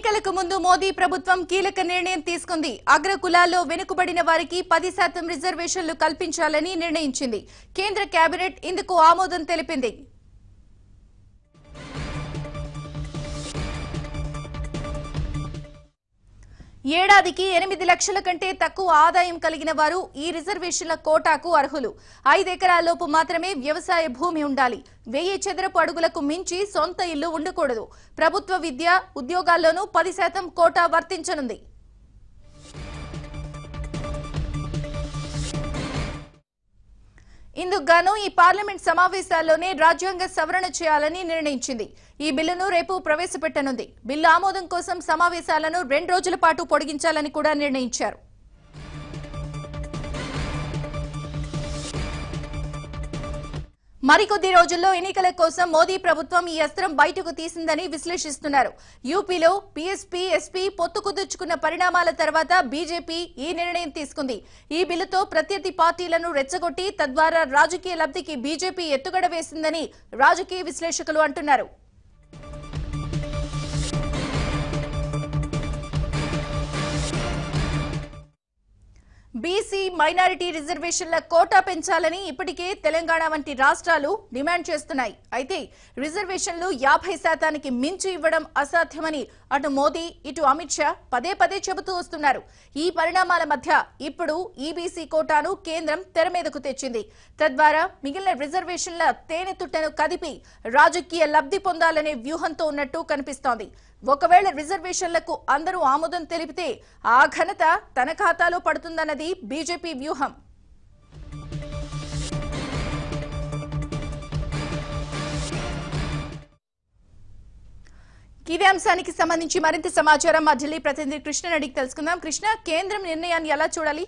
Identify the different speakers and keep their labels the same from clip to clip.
Speaker 1: ఎన్నికలకు ముందు మోదీ ప్రభుత్వం కీలక నిర్ణయం తీసుకుంది అగ్ర కులాల్లో వెనుకబడిన వారికి పది శాతం రిజర్వేషన్లు కల్పించాలని నిర్ణయించింది కేంద్ర కేబినెట్ ఇందుకు ఆమోదం తెలిపింది ఏడాదికి ఎనిమిది లక్షల కంటే తక్కువ ఆదాయం కలిగిన వారు ఈ రిజర్వేషన్ల కోటాకు అర్హులు ఐదెకరాల్లోపు మాత్రమే వ్యవసాయ భూమి ఉండాలి వెయ్యి చదరపు అడుగులకు మించి సొంత ఇల్లు ఉండకూడదు ప్రభుత్వ విద్య ఉద్యోగాల్లోనూ పది శాతం కోటా వర్తించనుంది ఇందుకు గాను ఈ పార్లమెంట్ సమావేశాల్లోనే రాజ్యాంగ సవరణ చేయాలని నిర్ణయించింది ఈ బిల్లును రేపు ప్రవేశపెట్టనుంది బిల్లు ఆమోదం కోసం సమావేశాలను రెండు రోజుల పాటు పొడిగించాలని కూడా నిర్ణయించారు మరికొద్ది రోజుల్లో ఎన్నికల కోసం మోదీ ప్రభుత్వం ఈ అస్త్రం బయటకు తీసిందని విశ్లేషిస్తున్నారు యూపీలో పీఎస్పీ ఎస్పీ పొత్తు కుదుర్చుకున్న పరిణామాల తర్వాత బీజేపీ ఈ నిర్ణయం తీసుకుంది ఈ బిల్లుతో ప్రత్యర్థి పార్టీలను రెచ్చగొట్టి తద్వారా రాజకీయ లబ్ధికి బీజేపీ ఎత్తుగడ వేసిందని రాజకీయ విశ్లేషకులు అంటున్నారు బీసీ మైనారిటీ రిజర్వేషన్ల కోటా పెంచాలని ఇప్పటికే తెలంగాణ వంటి రాష్ట్రాలు డిమాండ్ చేస్తున్నాయి అయితే రిజర్వేషన్లు యాభై శాతానికి మించి ఇవ్వడం అసాధ్యమని అటు మోదీ ఇటు అమిత్ షా పదే పదే చెబుతూ వస్తున్నారు ఈ పరిణామాల మధ్య ఇప్పుడు ఈబీసీ కోటాను కేంద్రం తెర మీదకు తెచ్చింది తద్వారా మిగిలిన రిజర్వేషన్ల తేనెతుట్టను కదిపి రాజకీయ లబ్ధి పొందాలనే వ్యూహంతో ఉన్నట్టు కనిపిస్తోంది ఒకవేళ రిజర్వేషన్లకు అందరూ ఆమోదం తెలిపితే ఆ ఘనత తన ఖాతాలో పడుతుందన్నది బీజేపీ వ్యూహం ఇదే అంశానికి సంబంధించి మరింత సమాచారం మా ఢిల్లీ ప్రతినిధి కృష్ణ అడిగి తెలుసుకుందాం కృష్ణ కేంద్రం నిర్ణయాన్ని ఎలా చూడాలి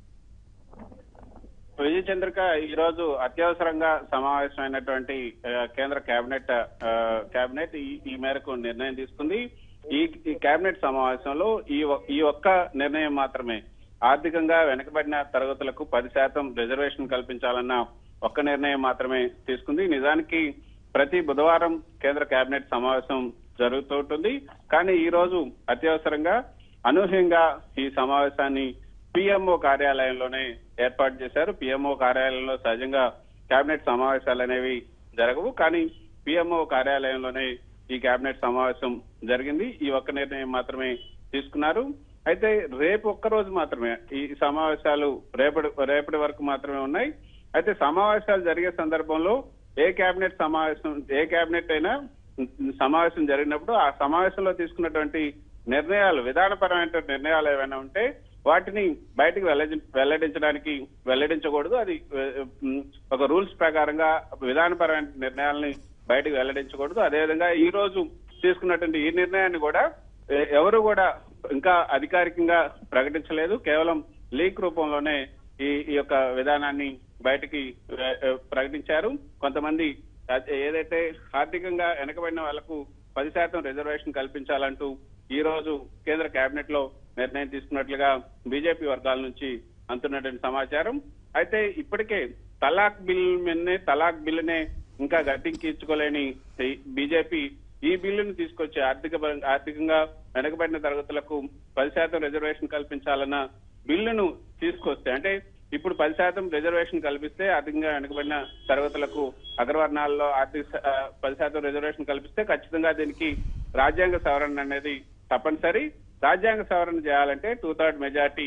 Speaker 2: విజయ చంద్రిక ఈ రోజు అత్యవసరంగా సమావేశమైనటువంటి ఆ, కేంద్ర కేబినెట్ ఆ, కేబినెట్ ఈ ఈ మేరకు నిర్ణయం తీసుకుంది ఈ ఈ కేబినెట్ సమావేశంలో ఈ ఒ- ఈ ఒక్క నిర్ణయం మాత్రమే ఆర్థికంగా వెనుకబడిన తరగతులకు పది శాతం రిజర్వేషన్ కల్పించాలన్న ఒక్క నిర్ణయం మాత్రమే తీసుకుంది నిజానికి ప్రతి బుధవారం కేంద్ర కేబినెట్ సమావేశం జరుగుతూ ఉంటుంది కానీ ఈ రోజు అత్యవసరంగా అనూహ్యంగా ఈ సమావేశాన్ని పిఎంఓ కార్యాలయంలోనే ఏర్పాటు చేశారు పిఎంఓ కార్యాలయంలో సహజంగా కేబినెట్ సమావేశాలు అనేవి జరగవు కానీ పిఎంఓ కార్యాలయంలోనే ఈ కేబినెట్ సమావేశం జరిగింది ఈ ఒక్క నిర్ణయం మాత్రమే తీసుకున్నారు అయితే రేపు ఒక్క రోజు మాత్రమే ఈ సమావేశాలు రేపటి రేపటి వరకు మాత్రమే ఉన్నాయి అయితే సమావేశాలు జరిగే సందర్భంలో ఏ కేబినెట్ సమావేశం ఏ కేబినెట్ అయినా సమావేశం జరిగినప్పుడు ఆ సమావేశంలో తీసుకున్నటువంటి నిర్ణయాలు విధానపరమైన నిర్ణయాలు ఏమైనా ఉంటే వాటిని బయటకు వెల్లడి- వెల్లడించడానికి వెల్లడించకూడదు అది ఆ, ఉమ్, ఒక రూల్స్ ప్రకారంగా విధానపరమైన నిర్ణయాలని బయటకు వెల్లడించకూడదు అదేవిధంగా ఈ రోజు తీసుకున్నటువంటి ఈ నిర్ణయాన్ని కూడా ఎ- ఎవరు కూడా ఇంకా అధికారికంగా ప్రకటించలేదు కేవలం లీక్ రూపంలోనే ఈ ఈ యొక్క విధానాన్ని బయటికి ఆ, ఆ, ప్రకటించారు కొంతమంది అది ఏదైతే ఆర్థికంగా వెనకబడిన వాళ్లకు పది శాతం రిజర్వేషన్ కల్పించాలంటూ ఈ రోజు కేంద్ర కేబినెట్ లో నిర్ణయం తీసుకున్నట్లుగా బీజేపీ వర్గాల నుంచి అందుతున్నటువంటి సమాచారం అయితే ఇప్పటికే తలాక్ బిల్ మీదనే తలాక్ బిల్లునే ఇంకా గట్టించుకోలేని బీజేపీ ఈ బిల్లును తీసుకొచ్చి ఆర్థిక పరం- ఆర్థికంగా వెనకబడిన తరగతులకు పది శాతం రిజర్వేషన్ కల్పించాలన్న బిల్లును తీసుకొస్తే అంటే ఇప్పుడు పది శాతం రిజర్వేషన్ కల్పిస్తే ఆర్థికంగా వెనుకబడిన తరగతులకు అగ్రవర్ణాల్లో ఆర్థిక శా- ఆ, పది శాతం రిజర్వేషన్ కల్పిస్తే ఖచ్చితంగా దీనికి రాజ్యాంగ సవరణ అనేది తప్పనిసరి రాజ్యాంగ సవరణ చేయాలంటే టూ థర్డ్ మెజార్టీ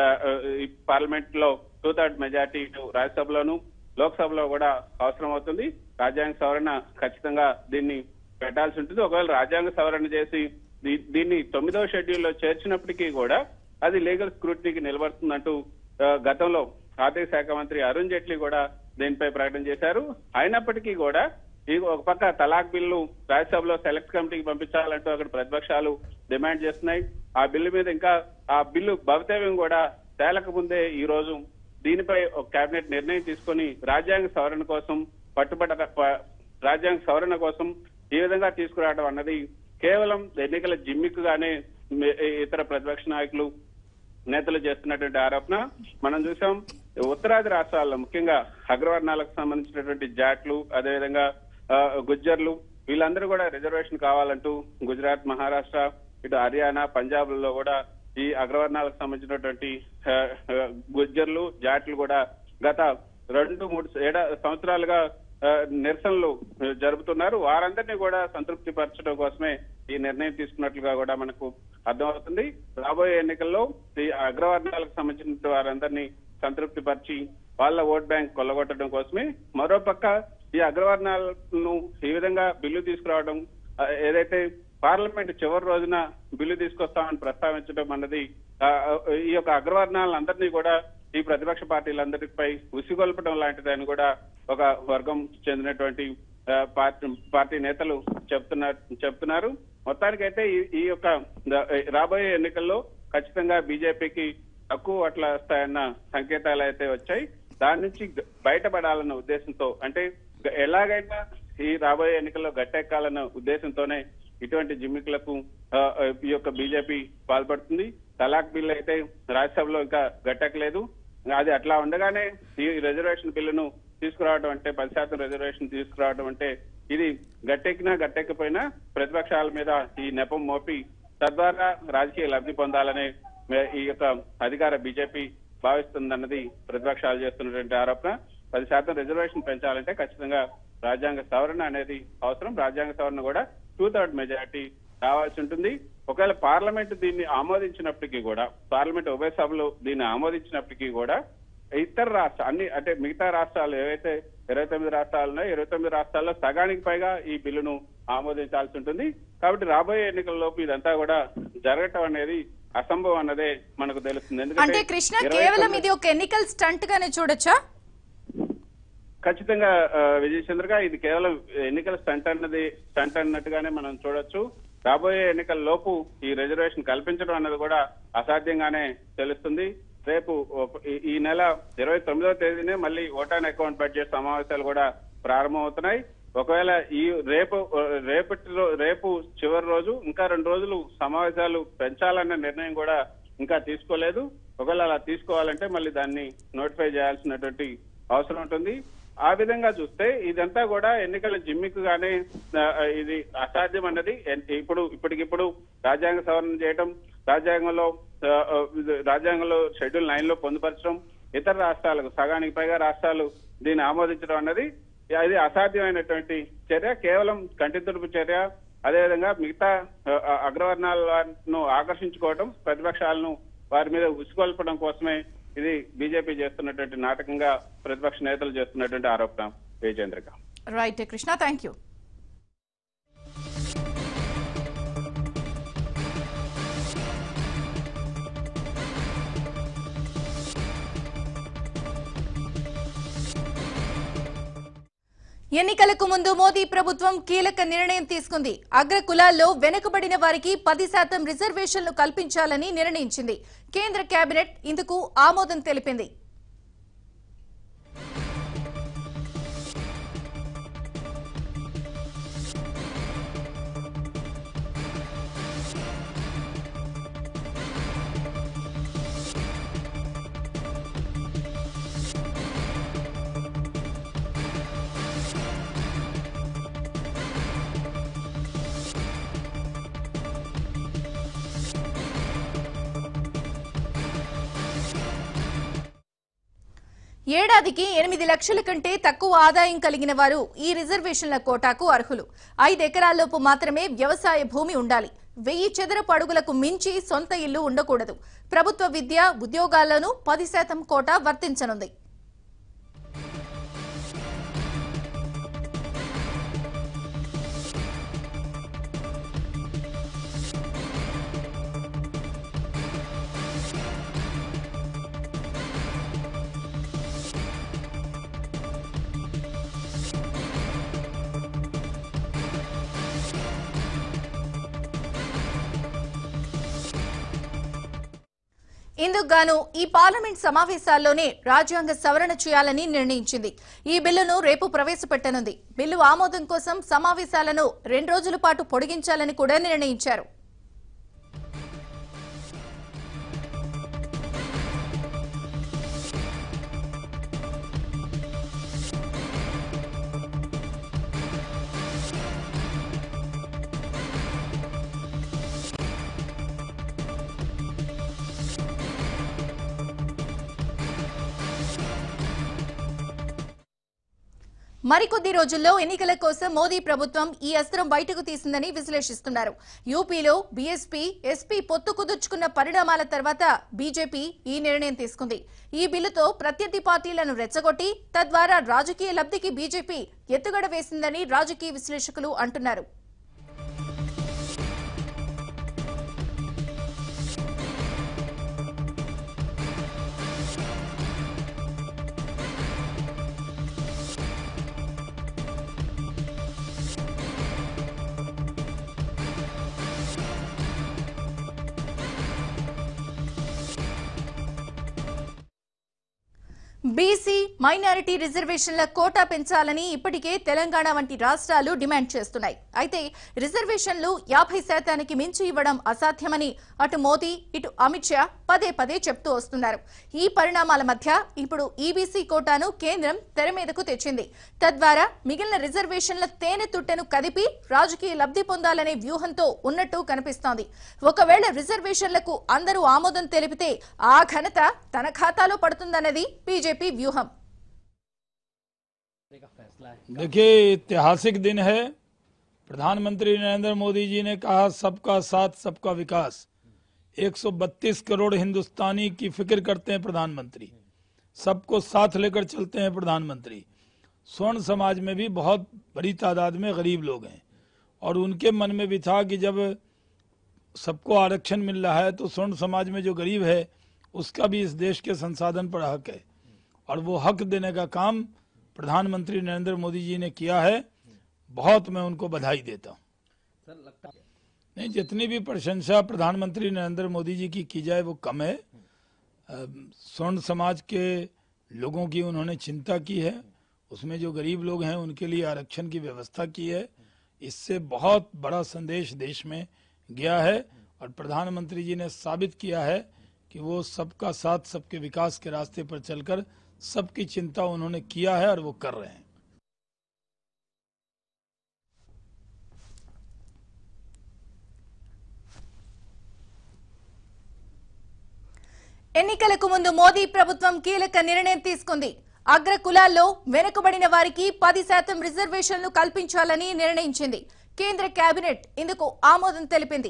Speaker 2: పార్లమెంట్ లో టూ థర్డ్ మెజార్టీ ఇటు రాజ్యసభలోను లోక్సభలో కూడా అవసరం అవుతుంది రాజ్యాంగ సవరణ ఖచ్చితంగా దీన్ని పెట్టాల్సి ఉంటుంది ఒకవేళ రాజ్యాంగ సవరణ చేసి దీ- దీన్ని తొమ్మిదవ షెడ్యూల్లో చేర్చినప్పటికీ కూడా అది లీగల్ స్క్రూటినీకి నిలబడుతుందంటూ ఆ, గతంలో ఆర్థిక శాఖ మంత్రి అరుణ్ జైట్లీ కూడా దీనిపై ప్రకటన చేశారు అయినప్పటికీ కూడా ఈ ఒక పక్క తలాక్ బిల్లు రాజ్యసభలో సెలెక్ట్ కమిటీకి పంపించాలంటూ అక్కడ ప్రతిపక్షాలు డిమాండ్ చేస్తున్నాయి ఆ బిల్లు మీద ఇంకా ఆ బిల్లు భవితవ్యం కూడా తేలక ముందే ఈ రోజు దీనిపై ఒక కేబినెట్ నిర్ణయం తీసుకొని రాజ్యాంగ సవరణ కోసం పట్టుబట్ట ప- రాజ్యాంగ సవరణ కోసం ఈ విధంగా తీసుకురావడం అన్నది కేవలం ఎన్నికల జిమ్మిక్కుగానే మే- ఇతర ప్రతిపక్ష నాయకులు నేతలు చేస్తున్నటువంటి ఆరోపణ మనం చూసాం ఉత్తరాది రాష్ట్రాల్లో ముఖ్యంగా అగ్రవర్ణాలకు సంబంధించినటువంటి జాట్లు అదేవిధంగా ఆ, గుజ్జర్లు వీళ్ళందరూ కూడా రిజర్వేషన్ కావాలంటూ గుజరాత్ మహారాష్ట్ర ఇటు హర్యానా పంజాబ్ లో కూడా ఈ అగ్రవర్ణాలకు సంబంధించినటువంటి ఆ, ఆ, గుజ్జర్లు జాట్లు కూడా గత రెండు మూడు ఏడా సంవత్సరాలుగా ఆ, నిరసనలు ఆ, జరుపుతున్నారు వారందరినీ కూడా సంతృప్తి పరచడం కోసమే ఈ నిర్ణయం తీసుకున్నట్లుగా కూడా మనకు అర్థమవుతుంది రాబోయే ఎన్నికల్లో ఈ అగ్రవర్ణాలకు సంబంధించిన వారందరినీ సంతృప్తి పరిచి వాళ్ళ ఓట్ బ్యాంక్ కొల్లగొట్టడం కోసమే మరోపక్క ఈ అగ్రవర్ణాలను ఈ విధంగా బిల్లు తీసుకురావడం ఆ, ఏదైతే పార్లమెంట్ చివరి రోజున బిల్లు తీసుకొస్తామని ప్రస్తావించడం అన్నది ఆ, ఈ యొక్క అగ్రవర్ణాలందరినీ కూడా ఈ ప్రతిపక్ష పార్టీలందరిపై ఉసిగొల్పడం లాంటిదని కూడా ఒక వర్గం చెందినటువంటి ఆ, పార్టీ పార్టీ నేతలు చెప్తున్నారు చెప్తున్నారు మొత్తానికైతే ఈ- ఈ యొక్క ద- రాబోయే ఎన్నికల్లో ఖచ్చితంగా బీజేపీకి తక్కువ ఓట్ల వస్తాయన్న సంకేతాలు అయితే వచ్చాయి దాని నుంచి గ- బయటపడాలన్న ఉద్దేశంతో అంటే గ- ఎలాగైనా ఈ రాబోయే ఎన్నికల్లో గట్టెక్కాలన్న ఉద్దేశంతోనే ఇటువంటి జిమ్మికులకు ఆ, ఆ, ఈ యొక్క బీజేపీ పాల్పడుతుంది తలాక్ బిల్ అయితే రాజ్యసభలో ఇంకా గట్టెక్కలేదు అది అట్లా ఉండగానే ఈ రిజర్వేషన్ బిల్లును తీసుకురావడం అంటే పది శాతం రిజర్వేషన్ తీసుకురావడం అంటే ఇది గట్టెక్కినా గట్టెక్కిపోయినా ప్రతిపక్షాల మీద ఈ నెపం మోపి తద్వారా రాజకీయ లబ్ధి పొందాలనే మే- ఈ యొక్క అధికార బీజేపీ భావిస్తుందన్నది ప్రతిపక్షాలు చేస్తున్నటువంటి ఆరోపణ పది శాతం రిజర్వేషన్ పెంచాలంటే ఖచ్చితంగా రాజ్యాంగ సవరణ అనేది అవసరం రాజ్యాంగ సవరణ కూడా టూ థర్డ్ మెజారిటీ రావాల్సి ఉంటుంది ఒకవేళ పార్లమెంట్ దీన్ని ఆమోదించినప్పటికీ కూడా పార్లమెంట్ ఉభయ సభలు దీన్ని ఆమోదించినప్పటికీ కూడా ఇతర రాష్ట్ర అన్ని అంటే మిగతా రాష్ట్రాలు ఏవైతే ఇరవై తొమ్మిది రాష్ట్రాలు ఉన్నాయో ఇరవై తొమ్మిది రాష్ట్రాల్లో సగానికి పైగా ఈ బిల్లును ఆమోదించాల్సి ఉంటుంది కాబట్టి రాబోయే ఎన్నికల్లోపు ఇదంతా కూడా జరగటం అనేది అసంభవం అన్నదే మనకు తెలుస్తుంది
Speaker 1: అంటే
Speaker 2: ఎందుకంటే
Speaker 1: కృష్ణ
Speaker 2: ఇరవై
Speaker 1: కేవలం
Speaker 2: తొమ్మిది-
Speaker 1: ఇది ఒక ఎన్నికల్ స్టంట్ గానే చూడొచ్చా
Speaker 2: ఖచ్చితంగా ఆ, విజయ్ చంద్రగా ఇది కేవలం ఎన్నికల స్టంట్ అన్నది స్టంట్ అన్నట్టుగానే మనం చూడొచ్చు రాబోయే ఎన్నికల లోపు ఈ రిజర్వేషన్ కల్పించడం అన్నది కూడా అసాధ్యంగానే తెలుస్తుంది రేపు ఒక- ఈ- ఈ నెల ఇరవై తొమ్మిదవ తేదీనే మళ్ళీ ఓటాన్ అకౌంట్ బడ్జెట్ సమావేశాలు కూడా ప్రారంభమవుతున్నాయి ఒకవేళ ఈ రేపు రేపటి రో- రేపు చివరి రోజు ఇంకా రెండు రోజులు సమావేశాలు పెంచాలన్న నిర్ణయం కూడా ఇంకా తీసుకోలేదు ఒకవేళ అలా తీసుకోవాలంటే మళ్ళీ దాన్ని నోటిఫై చేయాల్సినటువంటి అవసరం ఉంటుంది ఆ విధంగా చూస్తే ఇదంతా కూడా ఎన్నికల జిమ్మికుగానే ఆ, ఇది అసాధ్యం అన్నది ఎన్- ఇప్పుడు ఇప్పటికిప్పుడు రాజ్యాంగ సవరణ చేయడం రాజ్యాంగంలో ఆ, ఆ, ఇది రాజ్యాంగంలో షెడ్యూల్ నైన్ లో పొందుపరచడం ఇతర రాష్ట్రాలకు సగానికి పైగా రాష్ట్రాలు దీన్ని ఆమోదించడం అన్నది అది అసాధ్యమైనటువంటి చర్య కేవలం కంటి తుడుపు చర్య అదేవిధంగా మిగతా ఆ, ఆ, అగ్రవర్ణాలను ఆకర్షించుకోవడం ప్రతిపక్షాలను వారి మీద ఉసుకొల్పడం కోసమే ఇది బీజేపీ చేస్తున్నటువంటి నాటకంగా ప్రతిపక్ష నేతలు చేస్తున్నటువంటి ఆరోపణ విజేంద్రగా
Speaker 1: రైట్ కృష్ణ థ్యాంక్ యూ ఎన్నికలకు ముందు మోదీ ప్రభుత్వం కీలక నిర్ణయం తీసుకుంది అగ్ర కులాల్లో వెనుకబడిన వారికి పది శాతం రిజర్వేషన్లు కల్పించాలని నిర్ణయించింది కేంద్ర కేబినెట్ ఇందుకు ఆమోదం తెలిపింది ఏడాదికి ఎనిమిది లక్షల కంటే తక్కువ ఆదాయం కలిగిన వారు ఈ రిజర్వేషన్ల కోటాకు అర్హులు ఐదు ఎకరాల్లోపు మాత్రమే వ్యవసాయ భూమి ఉండాలి వెయ్యి చదరపు అడుగులకు మించి సొంత ఇల్లు ఉండకూడదు ప్రభుత్వ విద్య ఉద్యోగాల్లోనూ పది శాతం కోటా వర్తించనుంది ఇందుకు గాను ఈ పార్లమెంట్ సమావేశాల్లోనే రాజ్యాంగ సవరణ చేయాలని నిర్ణయించింది ఈ బిల్లును రేపు ప్రవేశపెట్టనుంది బిల్లు ఆమోదం కోసం సమావేశాలను రెండు రోజుల పాటు పొడిగించాలని కూడా నిర్ణయించారు మరికొద్ది రోజుల్లో ఎన్నికల కోసం మోదీ ప్రభుత్వం ఈ అస్త్రం బయటకు తీసిందని విశ్లేషిస్తున్నారు యూపీలో బీఎస్పీ ఎస్పీ పొత్తు కుదుర్చుకున్న పరిణామాల తర్వాత బీజేపీ ఈ నిర్ణయం తీసుకుంది ఈ బిల్లుతో ప్రత్యర్థి పార్టీలను రెచ్చగొట్టి తద్వారా రాజకీయ లబ్ధికి బీజేపీ ఎత్తుగడ వేసిందని రాజకీయ విశ్లేషకులు అంటున్నారు బీసీ మైనారిటీ రిజర్వేషన్ల కోటా పెంచాలని ఇప్పటికే తెలంగాణ వంటి రాష్ట్రాలు డిమాండ్ చేస్తున్నాయి అయితే రిజర్వేషన్లు యాభై శాతానికి మించి ఇవ్వడం అసాధ్యమని అటు మోదీ ఇటు అమిత్ షా పదే పదే చెప్తూ వస్తున్నారు ఈ పరిణామాల మధ్య ఇప్పుడు ఈబీసీ కోటాను కేంద్రం తెర మీదకు తెచ్చింది తద్వారా మిగిలిన రిజర్వేషన్ల తేనె తుట్టెను కదిపి రాజకీయ లబ్ధి పొందాలనే వ్యూహంతో ఉన్నట్టు కనిపిస్తోంది ఒకవేళ రిజర్వేషన్లకు అందరూ ఆమోదం తెలిపితే ఆ ఘనత తన ఖాతాలో పడుతుందన్నది బీజేపీ వ్యూహం
Speaker 3: देखिए ऐतिहासिक दिन है प्रधानमंत्री नरेंद्र मोदी जी ने कहा सबका साथ सबका विकास 132 करोड़ हिंदुस्तानी की फिक्र करते हैं प्रधानमंत्री सबको साथ लेकर चलते हैं प्रधानमंत्री स्वर्ण समाज में भी बहुत बड़ी तादाद में गरीब लोग हैं और उनके मन में भी था कि जब सबको आरक्षण मिल रहा है तो स्वर्ण समाज में जो गरीब है उसका भी इस देश के संसाधन पर हक है और वो हक देने का काम प्रधानमंत्री नरेंद्र मोदी जी ने किया है बहुत मैं उनको बधाई देता हूँ नहीं जितनी भी प्रशंसा प्रधानमंत्री नरेंद्र मोदी जी की की जाए वो कम है अ, स्वर्ण समाज के लोगों की उन्होंने चिंता की है उसमें जो गरीब लोग हैं उनके लिए आरक्षण की व्यवस्था की है इससे बहुत बड़ा संदेश देश में गया है और प्रधानमंत्री जी ने साबित किया है कि वो सबका साथ सबके विकास के रास्ते पर चलकर सबकी चिंता उन्होंने किया है और वो कर रहे हैं
Speaker 1: ఎన్నికలకు ముందు మోదీ ప్రభుత్వం కీలక నిర్ణయం తీసుకుంది అగ్ర కులాల్లో వెనుకబడిన వారికి పది శాతం రిజర్వేషన్లు కల్పించాలని నిర్ణయించింది కేంద్ర కేబినెట్ ఇందుకు ఆమోదం తెలిపింది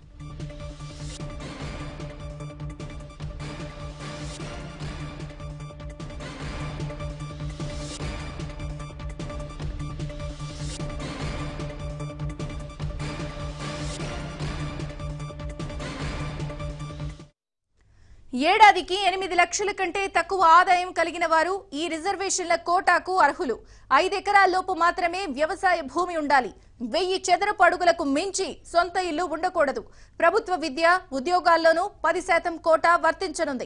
Speaker 1: ఏడాదికి ఎనిమిది లక్షల కంటే తక్కువ ఆదాయం కలిగిన వారు ఈ రిజర్వేషన్ల కోటాకు అర్హులు ఐదెకరాల్లోపు మాత్రమే వ్యవసాయ భూమి ఉండాలి వెయ్యి చదరపు అడుగులకు మించి సొంత ఇల్లు ఉండకూడదు ప్రభుత్వ విద్య ఉద్యోగాల్లోనూ పది శాతం కోటా వర్తించనుంది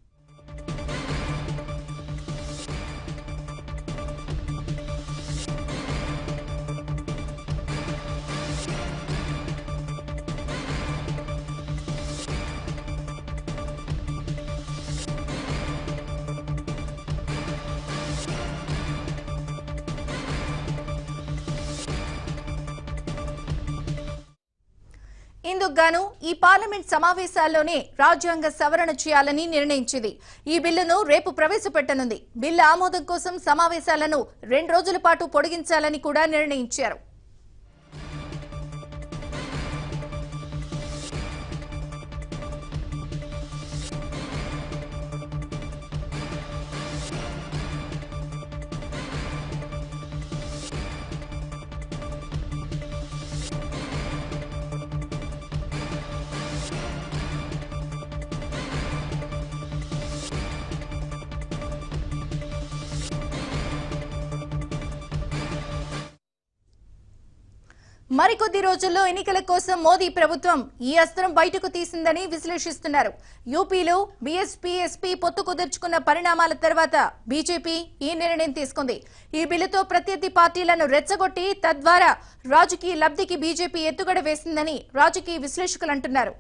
Speaker 1: ఇందుకు గాను ఈ పార్లమెంట్ సమావేశాల్లోనే రాజ్యాంగ సవరణ చేయాలని నిర్ణయించింది ఈ బిల్లును రేపు ప్రవేశపెట్టనుంది బిల్లు ఆమోదం కోసం సమావేశాలను రెండు రోజుల పాటు పొడిగించాలని కూడా నిర్ణయించారు మరికొద్ది రోజుల్లో ఎన్నికల కోసం మోదీ ప్రభుత్వం ఈ అస్త్రం బయటకు తీసిందని విశ్లేషిస్తున్నారు యూపీలో బీఎస్పీ ఎస్పీ పొత్తు కుదుర్చుకున్న పరిణామాల తర్వాత బీజేపీ ఈ నిర్ణయం తీసుకుంది ఈ బిల్లుతో ప్రత్యర్థి పార్టీలను రెచ్చగొట్టి తద్వారా రాజకీయ లబ్ధికి బీజేపీ ఎత్తుగడ వేసిందని రాజకీయ విశ్లేషకులు అంటున్నారు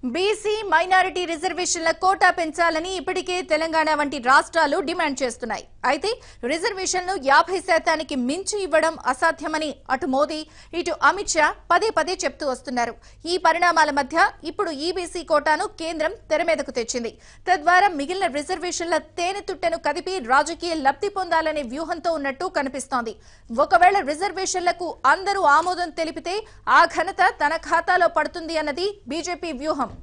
Speaker 1: బీసీ మైనారిటీ రిజర్వేషన్ల కోటా పెంచాలని ఇప్పటికే తెలంగాణ వంటి రాష్ట్రాలు డిమాండ్ చేస్తున్నాయి అయితే రిజర్వేషన్లు యాభై శాతానికి మించి ఇవ్వడం అసాధ్యమని అటు మోదీ ఇటు అమిత్ షా పదే పదే చెప్తూ వస్తున్నారు ఈ పరిణామాల మధ్య ఇప్పుడు ఈబీసీ కోటాను కేంద్రం తెర మీదకు తెచ్చింది తద్వారా మిగిలిన రిజర్వేషన్ల తేనెతుట్టెను కదిపి రాజకీయ లబ్ధి పొందాలనే వ్యూహంతో ఉన్నట్టు కనిపిస్తోంది ఒకవేళ రిజర్వేషన్లకు అందరూ ఆమోదం తెలిపితే ఆ ఘనత తన ఖాతాలో పడుతుంది అన్నది బీజేపీ వ్యూహం